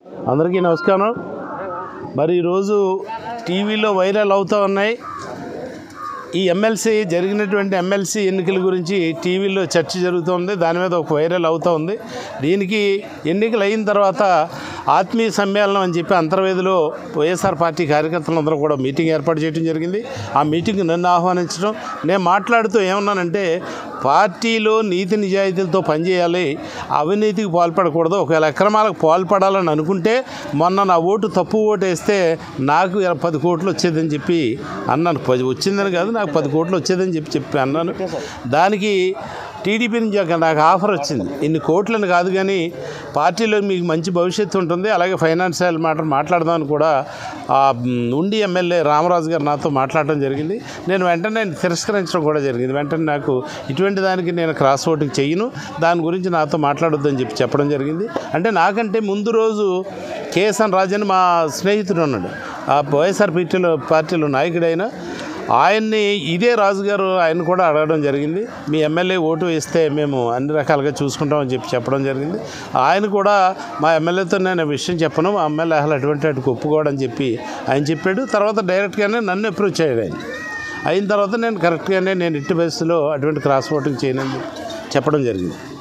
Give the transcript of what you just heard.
అందరికీ నమస్కారం మరి ఈరోజు టీవీలో వైరల్ అవుతూ ఉన్నాయి ఈ ఎమ్మెల్సీ జరిగినటువంటి ఎమ్మెల్సీ ఎన్నికల గురించి టీవీలో చర్చ జరుగుతోంది దాని మీద ఒక వైరల్ అవుతూ ఉంది దీనికి ఎన్నికలు అయిన తర్వాత ఆత్మీయ సమ్మేళనం అని చెప్పి అంతర్వేదిలో వైఎస్ఆర్ పార్టీ కార్యకర్తలందరూ కూడా మీటింగ్ ఏర్పాటు చేయడం జరిగింది ఆ మీటింగ్ నన్ను ఆహ్వానించడం నేను మాట్లాడుతూ ఏమన్నానంటే పార్టీలో నీతి నిజాయితీలతో పనిచేయాలి అవినీతికి పాల్పడకూడదు ఒకవేళ అక్రమాలకు పాల్పడాలని అనుకుంటే మొన్న నా ఓటు తప్పు ఓటు వేస్తే నాకు ఇలా పది కోట్లు వచ్చేదని చెప్పి అన్నాను పది వచ్చిందని కాదు నాకు పది కోట్లు వచ్చేదని చెప్పి చెప్పి అన్నాను దానికి టీడీపీ నుంచి ఒక నాకు ఆఫర్ వచ్చింది ఇన్ని కోట్లని కాదు కానీ పార్టీలో మీకు మంచి భవిష్యత్తు ఉంటుంది అలాగే ఫైనాన్షియల్ మ్యాటర్ మాట్లాడదామని కూడా ఆ, మ్, ఉండి ఎమ్మెల్యే రామరాజు గారు నాతో మాట్లాడడం జరిగింది నేను వెంటనే తిరస్కరించడం కూడా జరిగింది వెంటనే నాకు ఇటువంటి దానికి నేను క్రాస్ ఓటింగ్ చెయ్యను దాని గురించి నాతో మాట్లాడొద్దని చెప్పి చెప్పడం జరిగింది అంటే నాకంటే ముందు రోజు కేఎస్ఎన్ రాజన్ మా స్నేహితుడు ఉన్నాడు ఆ వైఎస్ఆర్ పార్టీలో పార్టీలో నాయకుడైన ఆయన్ని ఇదే రాజుగారు ఆయన కూడా అడగడం జరిగింది మీ ఎమ్మెల్యే ఓటు వేస్తే మేము అన్ని రకాలుగా చూసుకుంటామని చెప్పి చెప్పడం జరిగింది ఆయన కూడా మా ఎమ్మెల్యేతో నేను ఈ విషయం చెప్పను మా ఎమ్మెల్యే అసలు అటువంటి వాటికి ఒప్పుకోవడని చెప్పి ఆయన చెప్పాడు తర్వాత డైరెక్ట్గానే నన్ను అప్రోచ్ అయ్యాడు ఆయన అయిన తర్వాత నేను కరెక్ట్గానే నేను ఇట్టి బస్సులో అటువంటి క్రాస్ ఓటింగ్ చేయనని చెప్పి చెప్పడం జరిగింది